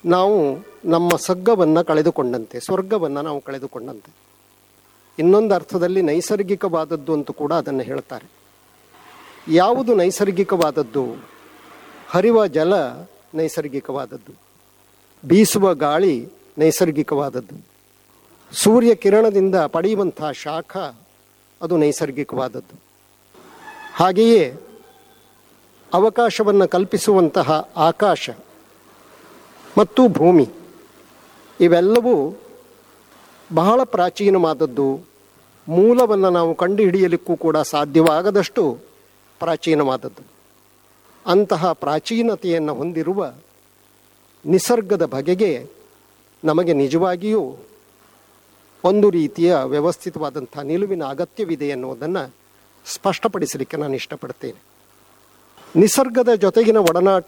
ನಾವು ನಮ್ಮ ಸಗ್ಗವನ್ನು ಕಳೆದುಕೊಂಡಂತೆ ಸ್ವರ್ಗವನ್ನು ನಾವು ಕಳೆದುಕೊಂಡಂತೆ ಇನ್ನೊಂದು ಅರ್ಥದಲ್ಲಿ ನೈಸರ್ಗಿಕವಾದದ್ದು ಅಂತ ಕೂಡ ಅದನ್ನು ಹೇಳ್ತಾರೆ ಯಾವುದು ನೈಸರ್ಗಿಕವಾದದ್ದು ಹರಿವ ಜಲ ನೈಸರ್ಗಿಕವಾದದ್ದು ಬೀಸುವ ಗಾಳಿ ನೈಸರ್ಗಿಕವಾದದ್ದು ಸೂರ್ಯ ಕಿರಣದಿಂದ ಪಡೆಯುವಂತಹ ಶಾಖ ಅದು ನೈಸರ್ಗಿಕವಾದದ್ದು ಹಾಗೆಯೇ ಅವಕಾಶವನ್ನು ಕಲ್ಪಿಸುವಂತಹ ಆಕಾಶ ಮತ್ತು ಭೂಮಿ ಇವೆಲ್ಲವೂ ಬಹಳ ಪ್ರಾಚೀನವಾದದ್ದು ಮೂಲವನ್ನು ನಾವು ಕಂಡುಹಿಡಿಯಲಿಕ್ಕೂ ಕೂಡ ಸಾಧ್ಯವಾಗದಷ್ಟು ಪ್ರಾಚೀನವಾದದ್ದು ಅಂತಹ ಪ್ರಾಚೀನತೆಯನ್ನು ಹೊಂದಿರುವ ನಿಸರ್ಗದ ಬಗೆಗೆ ನಮಗೆ ನಿಜವಾಗಿಯೂ ಒಂದು ರೀತಿಯ ವ್ಯವಸ್ಥಿತವಾದಂಥ ನಿಲುವಿನ ಅಗತ್ಯವಿದೆ ಎನ್ನುವುದನ್ನು ಸ್ಪಷ್ಟಪಡಿಸಲಿಕ್ಕೆ ನಾನು ಇಷ್ಟಪಡ್ತೇನೆ ನಿಸರ್ಗದ ಜೊತೆಗಿನ ಒಡನಾಟ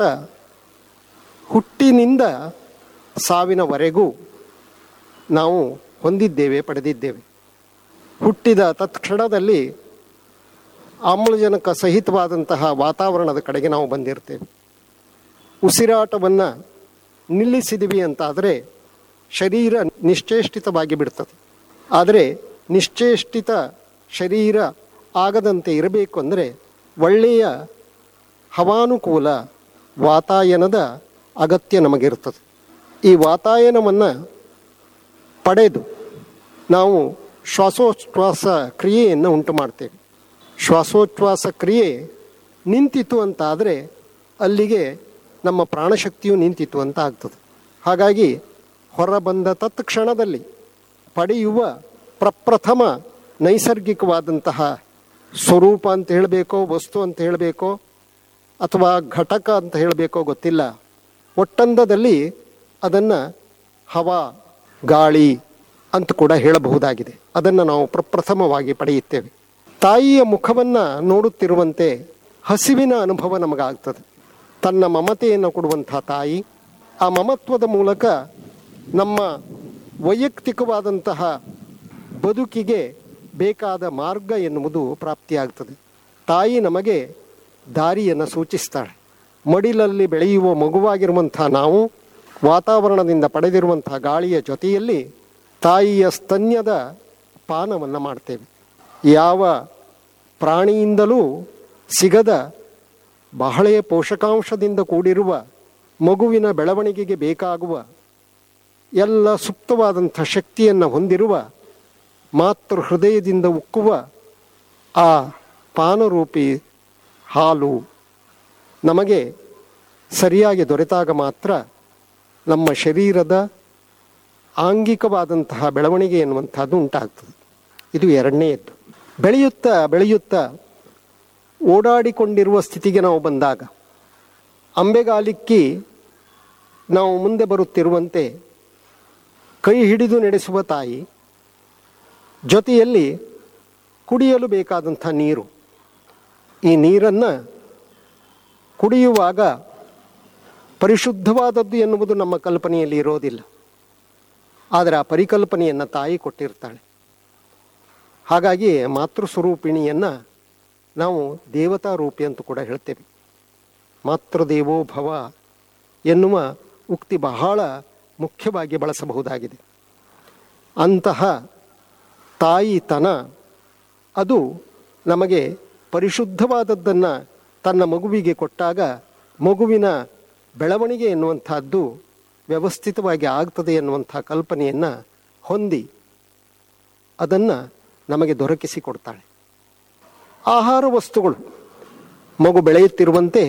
ಹುಟ್ಟಿನಿಂದ ಸಾವಿನವರೆಗೂ ನಾವು ಹೊಂದಿದ್ದೇವೆ ಪಡೆದಿದ್ದೇವೆ ಹುಟ್ಟಿದ ತತ್ಕ್ಷಣದಲ್ಲಿ ಆಮ್ಲಜನಕ ಸಹಿತವಾದಂತಹ ವಾತಾವರಣದ ಕಡೆಗೆ ನಾವು ಬಂದಿರ್ತೇವೆ ಉಸಿರಾಟವನ್ನು ನಿಲ್ಲಿಸಿದಿವಿ ಅಂತಾದರೆ ಶರೀರ ನಿಶ್ಚೇಷ್ಟಿತವಾಗಿ ಬಿಡ್ತದೆ ಆದರೆ ನಿಶ್ಚೇಷ್ಟಿತ ಶರೀರ ಆಗದಂತೆ ಇರಬೇಕು ಅಂದರೆ ಒಳ್ಳೆಯ ಹವಾನುಕೂಲ ವಾತಾಯನದ ಅಗತ್ಯ ನಮಗಿರ್ತದೆ ಈ ವಾತಾಯನವನ್ನು ಪಡೆದು ನಾವು ಶ್ವಾಸೋಚ್ಛ್ವಾಸ ಕ್ರಿಯೆಯನ್ನು ಉಂಟು ಮಾಡ್ತೇವೆ ಶ್ವಾಸೋಚ್ಛ್ವಾಸ ಕ್ರಿಯೆ ನಿಂತಿತು ಅಂತಾದರೆ ಅಲ್ಲಿಗೆ ನಮ್ಮ ಪ್ರಾಣಶಕ್ತಿಯು ನಿಂತಿತು ಅಂತ ಆಗ್ತದೆ ಹಾಗಾಗಿ ಹೊರಬಂದ ತತ್ಕ್ಷಣದಲ್ಲಿ ಪಡೆಯುವ ಪ್ರಪ್ರಥಮ ನೈಸರ್ಗಿಕವಾದಂತಹ ಸ್ವರೂಪ ಅಂತ ಹೇಳಬೇಕೋ ವಸ್ತು ಅಂತ ಹೇಳಬೇಕೋ ಅಥವಾ ಘಟಕ ಅಂತ ಹೇಳಬೇಕೋ ಗೊತ್ತಿಲ್ಲ ಒಟ್ಟಂದದಲ್ಲಿ ಅದನ್ನು ಹವಾ ಗಾಳಿ ಅಂತ ಕೂಡ ಹೇಳಬಹುದಾಗಿದೆ ಅದನ್ನು ನಾವು ಪ್ರಪ್ರಥಮವಾಗಿ ಪಡೆಯುತ್ತೇವೆ ತಾಯಿಯ ಮುಖವನ್ನು ನೋಡುತ್ತಿರುವಂತೆ ಹಸಿವಿನ ಅನುಭವ ನಮಗಾಗ್ತದೆ ತನ್ನ ಮಮತೆಯನ್ನು ಕೊಡುವಂಥ ತಾಯಿ ಆ ಮಮತ್ವದ ಮೂಲಕ ನಮ್ಮ ವೈಯಕ್ತಿಕವಾದಂತಹ ಬದುಕಿಗೆ ಬೇಕಾದ ಮಾರ್ಗ ಎನ್ನುವುದು ಪ್ರಾಪ್ತಿಯಾಗ್ತದೆ ತಾಯಿ ನಮಗೆ ದಾರಿಯನ್ನು ಸೂಚಿಸ್ತಾಳೆ ಮಡಿಲಲ್ಲಿ ಬೆಳೆಯುವ ಮಗುವಾಗಿರುವಂಥ ನಾವು ವಾತಾವರಣದಿಂದ ಪಡೆದಿರುವಂಥ ಗಾಳಿಯ ಜೊತೆಯಲ್ಲಿ ತಾಯಿಯ ಸ್ತನ್ಯದ ಪಾನವನ್ನು ಮಾಡ್ತೇವೆ ಯಾವ ಪ್ರಾಣಿಯಿಂದಲೂ ಸಿಗದ ಬಹಳೇ ಪೋಷಕಾಂಶದಿಂದ ಕೂಡಿರುವ ಮಗುವಿನ ಬೆಳವಣಿಗೆಗೆ ಬೇಕಾಗುವ ಎಲ್ಲ ಸುಪ್ತವಾದಂಥ ಶಕ್ತಿಯನ್ನು ಹೊಂದಿರುವ ಮಾತೃ ಹೃದಯದಿಂದ ಉಕ್ಕುವ ಆ ಪಾನರೂಪಿ ಹಾಲು ನಮಗೆ ಸರಿಯಾಗಿ ದೊರೆತಾಗ ಮಾತ್ರ ನಮ್ಮ ಶರೀರದ ಆಂಗಿಕವಾದಂತಹ ಬೆಳವಣಿಗೆ ಎನ್ನುವಂಥದ್ದು ಉಂಟಾಗ್ತದೆ ಇದು ಎರಡನೆಯದ್ದು ಬೆಳೆಯುತ್ತಾ ಬೆಳೆಯುತ್ತಾ ಓಡಾಡಿಕೊಂಡಿರುವ ಸ್ಥಿತಿಗೆ ನಾವು ಬಂದಾಗ ಅಂಬೆಗಾಲಿಕ್ಕಿ ನಾವು ಮುಂದೆ ಬರುತ್ತಿರುವಂತೆ ಕೈ ಹಿಡಿದು ನಡೆಸುವ ತಾಯಿ ಜೊತೆಯಲ್ಲಿ ಕುಡಿಯಲು ಬೇಕಾದಂಥ ನೀರು ಈ ನೀರನ್ನು ಕುಡಿಯುವಾಗ ಪರಿಶುದ್ಧವಾದದ್ದು ಎನ್ನುವುದು ನಮ್ಮ ಕಲ್ಪನೆಯಲ್ಲಿ ಇರೋದಿಲ್ಲ ಆದರೆ ಆ ಪರಿಕಲ್ಪನೆಯನ್ನು ತಾಯಿ ಕೊಟ್ಟಿರ್ತಾಳೆ ಹಾಗಾಗಿ ಮಾತೃ ಸ್ವರೂಪಿಣಿಯನ್ನು ನಾವು ದೇವತಾ ರೂಪಿ ಅಂತ ಕೂಡ ಹೇಳ್ತೇವೆ ಮಾತೃದೇವೋ ಭವ ಎನ್ನುವ ಉಕ್ತಿ ಬಹಳ ಮುಖ್ಯವಾಗಿ ಬಳಸಬಹುದಾಗಿದೆ ಅಂತಹ ತಾಯಿತನ ಅದು ನಮಗೆ ಪರಿಶುದ್ಧವಾದದ್ದನ್ನು ತನ್ನ ಮಗುವಿಗೆ ಕೊಟ್ಟಾಗ ಮಗುವಿನ ಬೆಳವಣಿಗೆ ಎನ್ನುವಂಥದ್ದು ವ್ಯವಸ್ಥಿತವಾಗಿ ಆಗ್ತದೆ ಎನ್ನುವಂಥ ಕಲ್ಪನೆಯನ್ನು ಹೊಂದಿ ಅದನ್ನು ನಮಗೆ ದೊರಕಿಸಿಕೊಡ್ತಾಳೆ ಆಹಾರ ವಸ್ತುಗಳು ಮಗು ಬೆಳೆಯುತ್ತಿರುವಂತೆ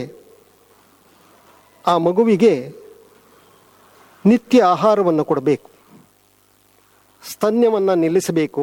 ಆ ಮಗುವಿಗೆ ನಿತ್ಯ ಆಹಾರವನ್ನು ಕೊಡಬೇಕು ಸ್ತನ್ಯವನ್ನು ನಿಲ್ಲಿಸಬೇಕು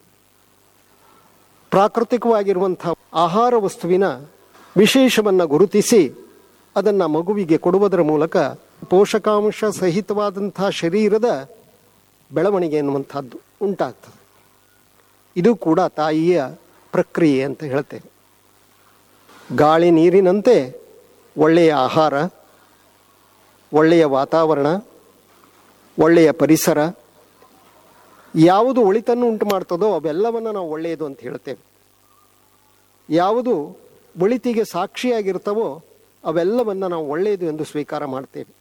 ಪ್ರಾಕೃತಿಕವಾಗಿರುವಂಥ ಆಹಾರ ವಸ್ತುವಿನ ವಿಶೇಷವನ್ನು ಗುರುತಿಸಿ ಅದನ್ನು ಮಗುವಿಗೆ ಕೊಡುವುದರ ಮೂಲಕ ಪೋಷಕಾಂಶ ಸಹಿತವಾದಂಥ ಶರೀರದ ಬೆಳವಣಿಗೆ ಎನ್ನುವಂಥದ್ದು ಉಂಟಾಗ್ತದೆ ಇದು ಕೂಡ ತಾಯಿಯ ಪ್ರಕ್ರಿಯೆ ಅಂತ ಹೇಳ್ತೇವೆ ಗಾಳಿ ನೀರಿನಂತೆ ಒಳ್ಳೆಯ ಆಹಾರ ಒಳ್ಳೆಯ ವಾತಾವರಣ ಒಳ್ಳೆಯ ಪರಿಸರ ಯಾವುದು ಒಳಿತನ್ನು ಉಂಟು ಮಾಡ್ತದೋ ಅವೆಲ್ಲವನ್ನು ನಾವು ಒಳ್ಳೆಯದು ಅಂತ ಹೇಳ್ತೇವೆ ಯಾವುದು ಒಳಿತಿಗೆ ಸಾಕ್ಷಿಯಾಗಿರ್ತವೋ ಅವೆಲ್ಲವನ್ನು ನಾವು ಒಳ್ಳೆಯದು ಎಂದು ಸ್ವೀಕಾರ ಮಾಡ್ತೇವೆ